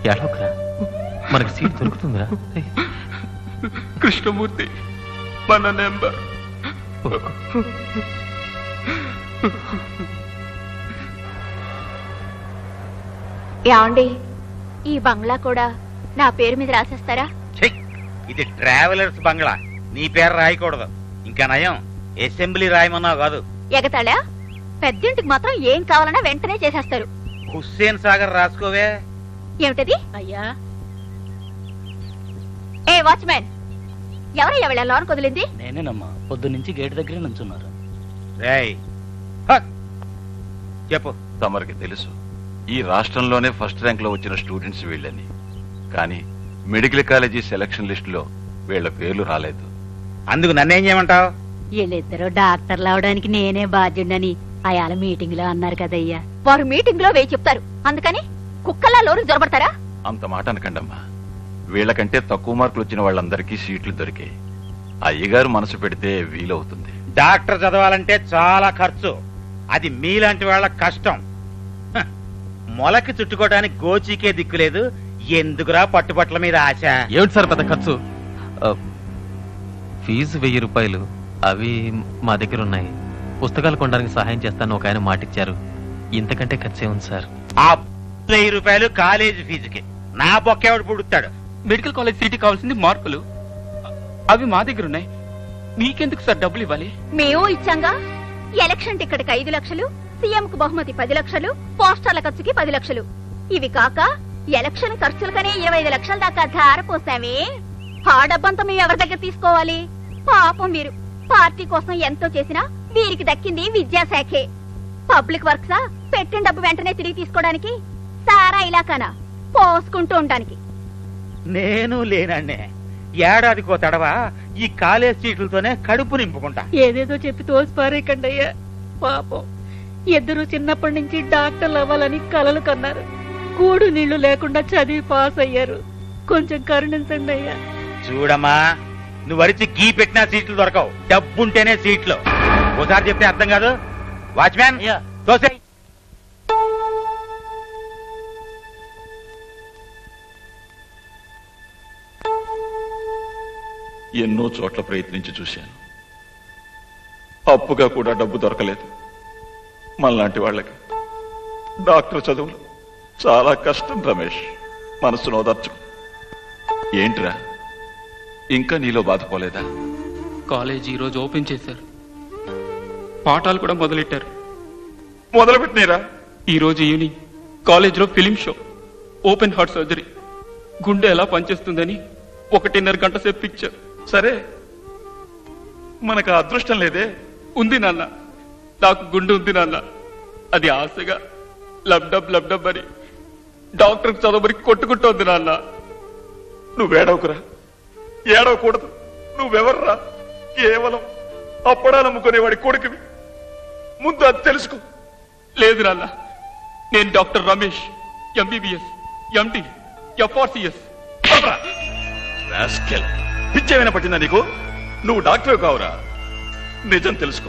ఎడవకరా మనకి సీట్ దొరుకుతుందిరా ఏయ్, కృష్ణమూర్తి మన నెంబర్ ఏమండి ఈ బంగ్లా కూడా నా పేరు మీద రాసేస్తారా ఛీ! ఇది ట్రావెలర్స్ బంగ్లా నీ పేరు రాయకూడదు ఇంకా నయం అసెంబ్లీ రాయమన్నావు కాదు ఎగతాళా పెద్దింటికి మాత్రం ఏం కావాలన్నా వెంటనే చేసేస్తారు హుస్సేన్ సాగర్ రాసుకోవే ఏమిటది అయ్యా ఏ వాచ్మెన్ ఎవరయ్యా వీళ్ళ లోన్ కుదిలింది నేనేనమ్మా పొద్దు నుంచి గేట్ దగ్గరే నుంచున్నారు రేయ్ హ! చెప్పు తమరికి తెలుసు ఈ రాష్ట్రంలోనే ఫస్ట్ ర్యాంక్ లో వచ్చిన స్టూడెంట్స్ వీళ్ళని కానీ మెడికల్ కాలేజీ సెలక్షన్ లిస్టులో వీళ్ళ పేర్లు రాలేదు అందుకు నన్నేం చేయమంటావు వీళ్ళిద్దరూ డాక్టర్లు అవడానికి నేనే బాధ్యుడని అయాల మీటింగ్ లో అన్నారు కదయ్యా వారు మీటింగ్ లో వేయి చెప్తారు అందుకని కుక్కల్లా లోరు జొరబడతారా అంత మాట అనకండమ్మా వీళ్ళకంటే తక్కువ మార్కులు వచ్చిన వాళ్ళందరికీ సీట్లు దొరికాయి అయ్యగారు మనసు పెడితే వీలవుతుంది డాక్టర్ చదవాలంటే చాలా ఖర్చు అది మీలాంటి వాళ్ళ కష్టం హ! మొలకి చుట్టుకోవడానికి గోచీకే దిక్కులేదు ఎందుకురా పట్టుబట్ల మీద ఆశ ఏమిటి సార్ పెద్ద ఖర్చు ఆ, ఫీజు వెయ్యి రూపాయలు అవి మా దగ్గర ఉన్నాయి పుస్తకాలు కొనడానికి సహాయం చేస్తాను ఒక ఆయన మాటిచ్చారు ఇంతకంటే ఖర్చే ఉంది సార్ ఆ వెయ్యి రూపాయలు కాలేజీ ఫీజుకి నా బొక్కేవాడు పుడుతాడు మెడికల్ కాలేజ్ సీటీ కావాల్సింది మార్కులు అవి మా దగ్గర ఉన్నాయి మీకెందుకు సార్ డబ్బులు ఇవ్వాలి మేము ఇచ్చాంగా ఎలక్షన్ టికెట్ ఐదు లక్షలు సీఎం కు బహుమతి పది లక్షలు పోస్టర్ల ఖర్చుకి పది లక్షలు ఇవి కాక ఎలక్షన్ ఖర్చులకనే ఇరవై ఐదు లక్షల దాకా ధార పోసామే ఆ డబ్బంతా మేము ఎవరి దగ్గర తీసుకోవాలి పాపం వీరు పార్టీ కోసం ఎంతో చేసినా వీరికి దక్కింది విద్యాశాఖే పబ్లిక్ వర్క్సా పెట్టిన డబ్బు వెంటనే తిరిగి తీసుకోవడానికి సారా ఇలాకానా పోసుకుంటూ ఉండడానికి నేను లేనండి ఏడాదికో తడవ ఈ కాలేజ్ సీట్లతోనే కడుపు నింపుకుంటా ఏదేదో చెప్పి తోసిపారేకండి అయ్యా పాపం ఇద్దరు చిన్నప్పటి నుంచి డాక్టర్లు అవ్వాలని కలలు కన్నారు కూడు నీళ్లు లేకుండా చదివి పాస్ అయ్యారు కొంచెం కరుణించండి అయ్యా చూడమ్మా నువ్వు అరిచి గీ పెట్టినా సీట్లు దొరకవు డబ్బుంటేనే సీట్లు ఒకసారి చెప్తే అర్థం కాదు వాచ్మ్యాన్ అయ్యా తోసేయ్ ఎన్నో చోట్ల ప్రయత్నించి చూశాను అప్పుగా కూడా డబ్బు దొరకలేదు మనలాంటి వాళ్ళకి డాక్టర్ చదువులు చాలా కష్టం రమేష్ మనసును ఓదార్చు ఏంట్రా ఇంకా నీలో బాధపోలేదా కాలేజ్ ఈ రోజు ఓపెన్ చేశారు పాఠాలు కూడా మొదలెట్టారు మొదలుపెట్టినీరా ఈ రోజు ఈవినింగ్ కాలేజ్ లో film show open heart surgery గుండె ఎలా పనిచేస్తుందని ఒకటిన్నర గంట సేపు పిక్చర్ సరే మనకు ఆ అదృష్టం లేదే ఉంది నాన్న నాకు గుండె ఉంది నాన్న అది ఆశగా లబ్డబ్ లబ్డబ్ అని డాక్టర్ చదవబడి కొట్టుకుంటోంది నాన్న నువ్వేడవకురా ఏడవకూడదు నువ్వెవర్రా కేవలం అప్పడాలు అమ్ముకునేవాడి కొడుకువి ముందు అది తెలుసుకో లేదు నాన్న నేను doctor Ramesh MBBS MD FRCS rascal పిచ్చేమైనా పట్టిందా నీకు నువ్వు డాక్టర్ కావురా నిజం తెలుసుకో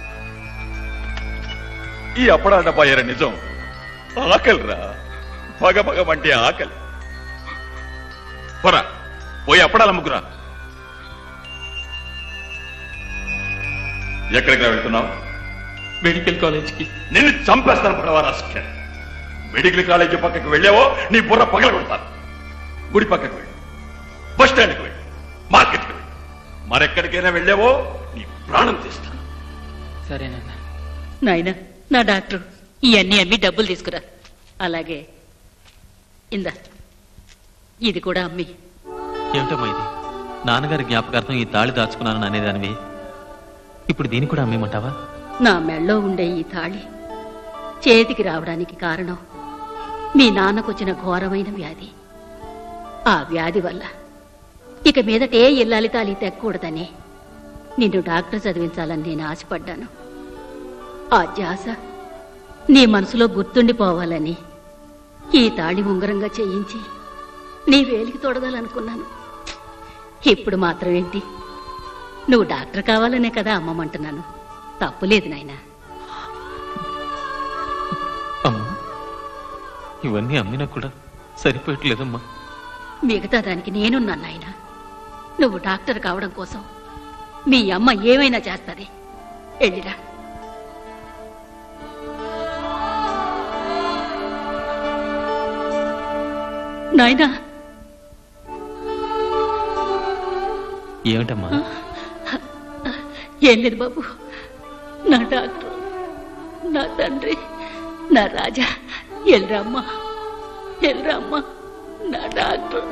ఈ అప్పడా డబ్బాయర నిజం ఆకలిరా పగ పగ వంటి ఆకలి పోరా పోయి అప్పడాలు అమ్ముకురా ఎక్కడికి రా వెళ్తున్నావు మెడికల్ కాలేజ్ కి నిన్ను చంపేస్తాను పడవా రాస్కెల్ మెడికల్ కాలేజీ పక్కకు వెళ్ళావో నీ బుర్ర పగల కొడతాను గుడి పక్కకు వెళ్ళి బస్ స్టాండ్కి వెళ్ళి మార్కెట్కి వెళ్ళి మరెక్కడికైనా వెళ్ళావో నీ ప్రాణం తీస్తాను సరేనన్నా నాయనా నా డాక్టర్ ఇవన్నీ అమ్మి డబ్బులు తీసుకురా అలాగే ఇందా ఇది కూడా అమ్మి ఏమిటమ్మా ఇది నాన్నగారి జ్ఞాపకార్థం ఈ తాళి దాచుకున్నాను అనేదానివి ఇప్పుడు దీన్ని కూడా అమ్మేమంటావా నా మెళ్ళో ఉండే ఈ తాళి చేతికి రావడానికి కారణం మీ నాన్నకొచ్చిన ఘోరమైన వ్యాధి ఆ వ్యాధి వల్ల ఇక మీదటే ఇల్లాలి తాళి తెక్కకూడదని నిన్ను డాక్టర్ చదివించాలని నేను ఆశపడ్డాను ఆ ధ్యాస నీ మనసులో గుర్తుండిపోవాలని ఈ తాళి ఉంగరంగా చేయించి నీ వేలికి తొడగాలనుకున్నాను ఇప్పుడు మాత్రం ఏంటి నువ్వు డాక్టర్ కావాలనే కదా అమ్మమంటున్నాను తప్పులేదు నాయనా అమ్మా ఇవన్నీ అమ్మినా కూడా సరిపోయట్లేదమ్మా మిగతా దానికి నేనున్నాను నాయన నువ్వు డాక్టర్ కావడం కోసం మీ అమ్మ ఏమైనా చేస్తుంది వెళ్ళిరా నాయనా ఏమిటమ్మా ఏం లేదు బాబు నా డాక్టర్ నా తండ్రి నా రాజా ఎల్రమ్మా ఎల్రమ్మా నా డాక్టర్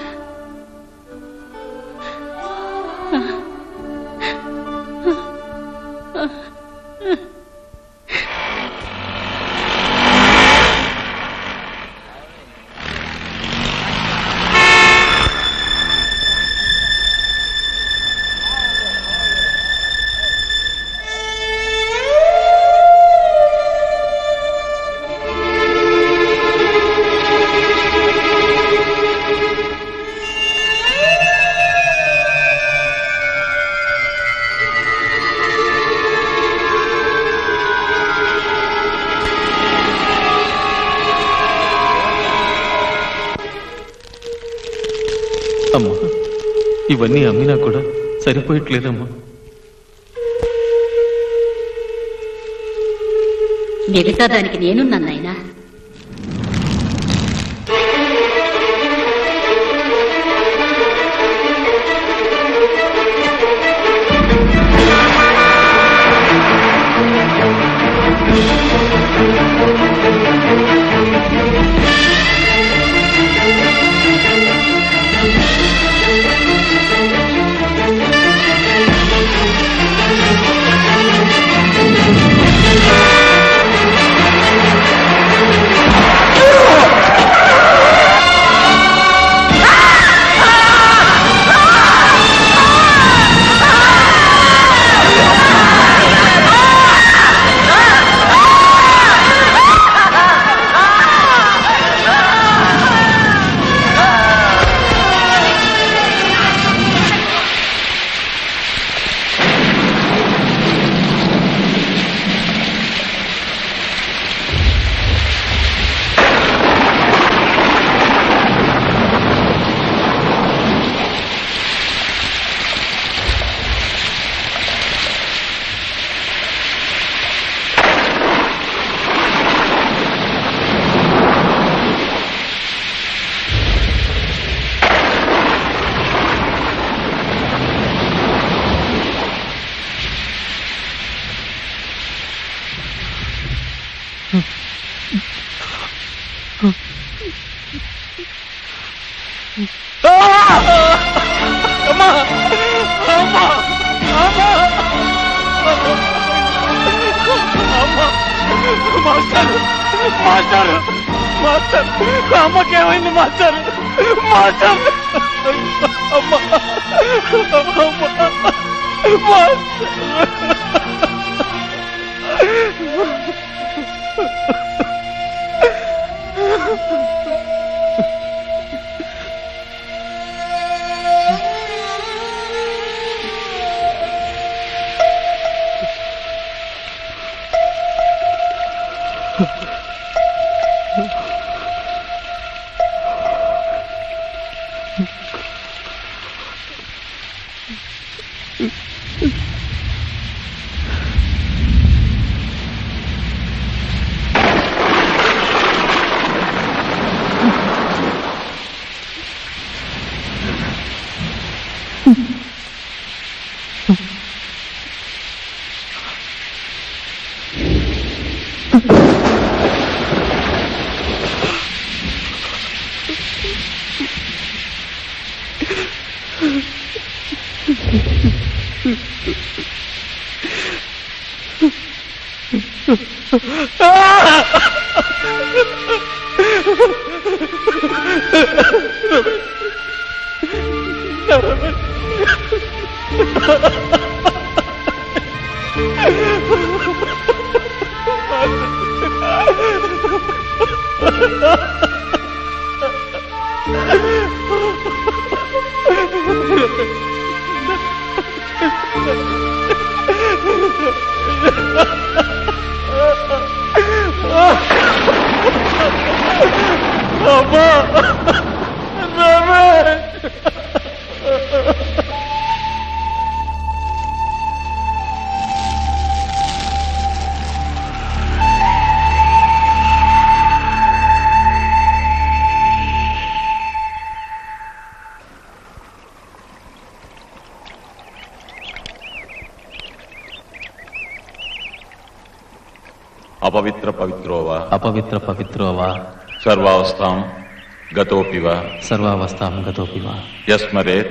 అమ్మా ఇవన్నీ అమ్మినా కూడా సరిపోయట్లేదమ్మా మిగతా దానికి నేనున్నాను నాయనా మాస్టర్ మాస్టర్ మాస్టర్ అమ్మకేమైంది మాస్టర్ మాస్టర్ అమ్మ అపవిత్ర పవిత్రోవా అపవిత్ర పవిత్రోవా సర్వావస్థాం గతోపివ సర్వావస్థాం గతోపివా యస్మరేత్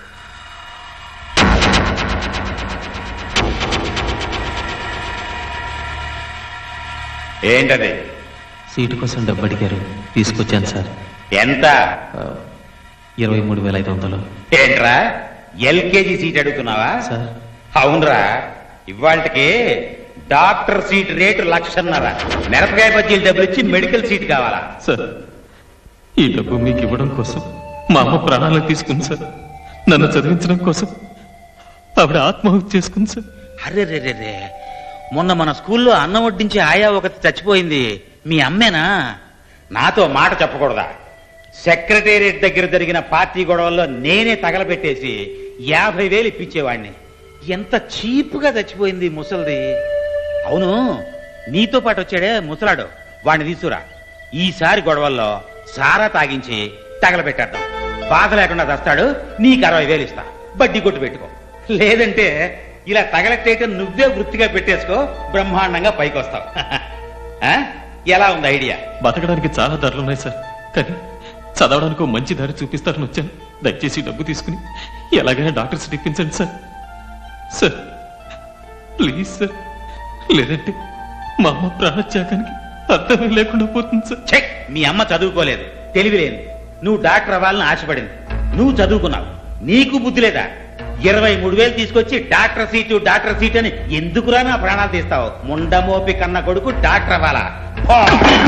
ఏంటది సీటు కోసం డబ్బు అడిగారు తీసుకొచ్చాను సార్ ఎంత ఆ, ఇరవై మూడు వేల ఐదు వందలు ఏంట్రా ఎల్కేజీ సీట్ అడుగుతున్నావా సార్ అవునరా ఇవాళకి డాక్టర్ సీట్ రేటు లక్షన్నర మిరపకాయ బజ్జీలు డబ్బులు ఇచ్చి మెడికల్ సీట్ కావాలా సార్ ఈ డబ్బు మీకు ఇవ్వడం కోసం మా అమ్మ ప్రాణాలకు తీసుకుంది సార్ నన్ను చదివించడం కోసం ఆవిడ ఆత్మహత్య చేసుకుంది సార్ అరే రే రే రే మొన్న మన స్కూల్లో అన్నం వడ్డించి ఆయా ఒకటి చచ్చిపోయింది మీ అమ్మేనా నాతో మాట చెప్పకూడదా సెక్రటేరియట్ దగ్గర జరిగిన పార్టీ గొడవల్లో నేనే తగలబెట్టేసి యాభై వేలు ఇప్పించేవాడిని ఎంత చీప్గా చచ్చిపోయింది ఈ ముసలిది అవును నీతో పాటు వచ్చాడే ముసలాడు వాడిని తీసుకురా ఈసారి గొడవల్లో సారా తాగించి తగలబెట్టేద్దాం బాధ లేకుండా తెస్తాడు నీకు అరవై వేలు ఇస్తా బడ్డీ కొట్టు పెట్టుకో లేదంటే ఇలా తగలెట్టేయటం నువ్వే వృత్తిగా పెట్టేసుకో బ్రహ్మాండంగా పైకి వస్తావు ఆ? ఎలా ఉంది ఐడియా బతకడానికి చాలా ధరలు ఉన్నాయి సార్ కానీ చదవడానికి ఓ మంచి దారి చూపిస్తారని వచ్చాను దయచేసి డబ్బు తీసుకుని ఎలాగైనా డాక్టర్ సీట్ ఇప్పించండి సార్ సార్ ప్లీజ్ సార్ లేదంటే మా అమ్మ ప్రాణత్యాగానికి అర్థమే లేకుండా పోతుంది సార్ చెక్ మీ అమ్మ చదువుకోలేదు తెలివిలేదు నువ్వు డాక్టర్ అవ్వాలని ఆశపడింది నువ్వు చదువుకున్నావు నీకు బుద్ధి లేదా ఇరవై మూడు వేలు తీసుకొచ్చి డాక్టర్ సీటు డాక్టర్ సీట్ అని ఎందుకురా నా ప్రాణాలు తీస్తావు ముండమోపి కన్న కొడుకు డాక్టర్ అవ్వాలా పో.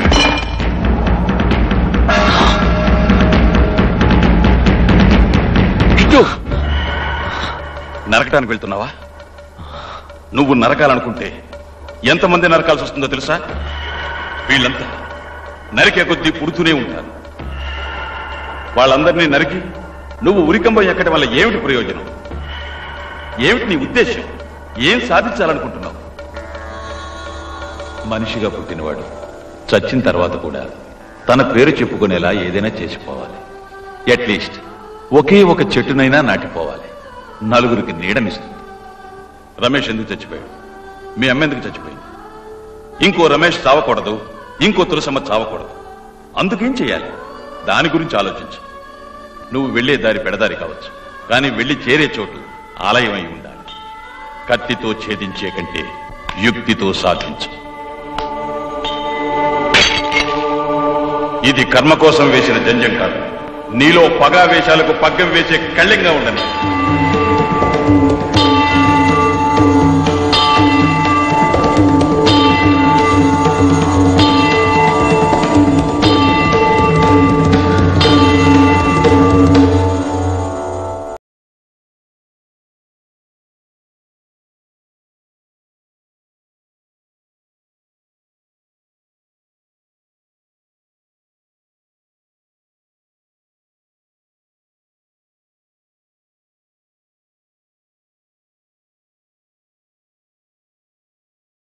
నరకటానికి వెళ్తున్నావా నువ్వు నరకాలనుకుంటే ఎంతమంది నరకాల్సి వస్తుందో తెలుసా వీళ్ళంతా నరికే కొద్దీ పుడుతూనే ఉంటారు వాళ్ళందరినీ నరికి నువ్వు ఉరికంబం ఎక్కడం వల్ల ఏమిటి ప్రయోజనం ఏమిటి నీ ఉద్దేశం ఏం సాధించాలనుకుంటున్నావు మనిషిగా పుట్టినవాడు చచ్చిన తర్వాత కూడా తన పేరు చెప్పుకునేలా ఏదైనా చేసిపోవాలి అట్లీస్ట్ ఒకే ఒక చెట్టునైనా నాటిపోవాలి నలుగురికి నీడనిస్తుంది రమేష్ ఎందుకు చచ్చిపోయాడు మీ అమ్మ ఎందుకు చచ్చిపోయింది ఇంకో రమేష్ చావకూడదు ఇంకో తులసమ్మ చావకూడదు అందుకేం చేయాలి దాని గురించి ఆలోచించు నువ్వు వెళ్ళే దారి పెడదారి కావచ్చు కానీ వెళ్ళి చేరే చోటు ఆలయమై ఉండాలి కత్తితో ఛేదించే కంటే యుక్తితో సాధించు ఇది కర్మ కోసం వేసిన జంజం కాదు నీలో పగా వేషాలకు పగ్గం వేసే కళ్ళెంగా ఉండని